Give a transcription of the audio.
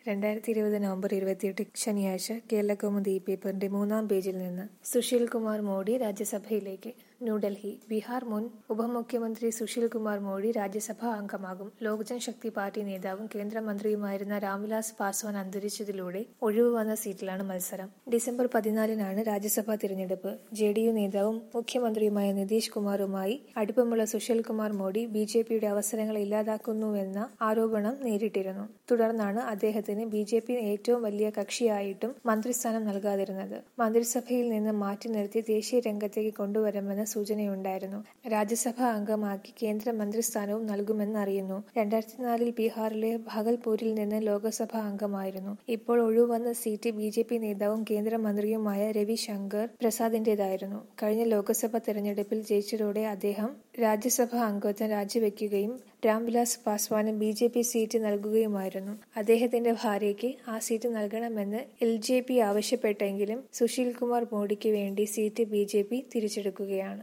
രണ്ടായിരത്തി ഇരുപത് നവംബർ ഇരുപത്തിയെട്ട് ശനിയാഴ്ച കേരളകൗമുദി പേപ്പറിന്റെ മൂന്നാം പേജിൽ നിന്ന് സുശീൽ കുമാർ മോഡി രാജ്യസഭയിലേക്ക് ന്യൂഡൽഹി ബീഹാർ മുൻ ഉപമുഖ്യമന്ത്രി സുശീൽ കുമാർ മോഡി രാജ്യസഭാ അംഗമാകും ലോക് ജൻശക്തി പാർട്ടി നേതാവും കേന്ദ്രമന്ത്രിയുമായിരുന്ന രാംവിലാസ് പാസ്വാൻ അന്തരിച്ചതിലൂടെ ഒഴിവ് വന്ന സീറ്റിലാണ് മത്സരം ഡിസംബർ പതിനാലിനാണ് രാജ്യസഭാ തിരഞ്ഞെടുപ്പ് ജെ ഡി യു നേതാവും മുഖ്യമന്ത്രിയുമായ നിതീഷ് കുമാറുമായി അടുപ്പമുള്ള സുശീൽ കുമാർ മോഡി ബി ജെ പിയുടെ അവസരങ്ങൾ ഇല്ലാതാക്കുന്നുവെന്ന ആരോപണം നേരിട്ടിരുന്നു തുടർന്നാണ് അദ്ദേഹത്തിന് ബി ജെ പി ഏറ്റവും വലിയ കക്ഷിയായിട്ടും മന്ത്രിസ്ഥാനം നൽകാതിരുന്നത് മന്ത്രിസഭയിൽ നിന്ന് മാറ്റി നിർത്തി ദേശീയ രംഗത്തേക്ക് കൊണ്ടുവരുമെന്ന സൂചനയുണ്ടായിരുന്നു രാജ്യസഭാ അംഗമാക്കി കേന്ദ്ര മന്ത്രിസ്ഥാനവും നൽകുമെന്ന് അറിയുന്നു രണ്ടായിരത്തി നാലിൽ ബീഹാറിലെ ഭാഗൽപൂരിൽ നിന്ന് ലോക്സഭാ അംഗമായിരുന്നു ഇപ്പോൾ ഒഴിവന്ന സീറ്റ് ബി ജെ പി നേതാവും കേന്ദ്രമന്ത്രിയുമായ രവിശങ്കർ പ്രസാദിന്റേതായിരുന്നു കഴിഞ്ഞ ലോക്സഭാ തെരഞ്ഞെടുപ്പിൽ ജയിച്ചതോടെ അദ്ദേഹം രാജ്യസഭാ അംഗത്വം രാജിവെക്കുകയും രാംവിലാസ് പാസ്വാന് ബി ജെ പി സീറ്റ് നൽകുകയുമായിരുന്നു അദ്ദേഹത്തിന്റെ ഭാര്യയ്ക്ക് ആ സീറ്റ് നൽകണമെന്ന് എൽ ജെ പി ആവശ്യപ്പെട്ടെങ്കിലും സുശീൽ കുമാർ മോഡിക്ക് വേണ്ടി സീറ്റ് ബി ജെ പി തിരിച്ചെടുക്കുകയാണ്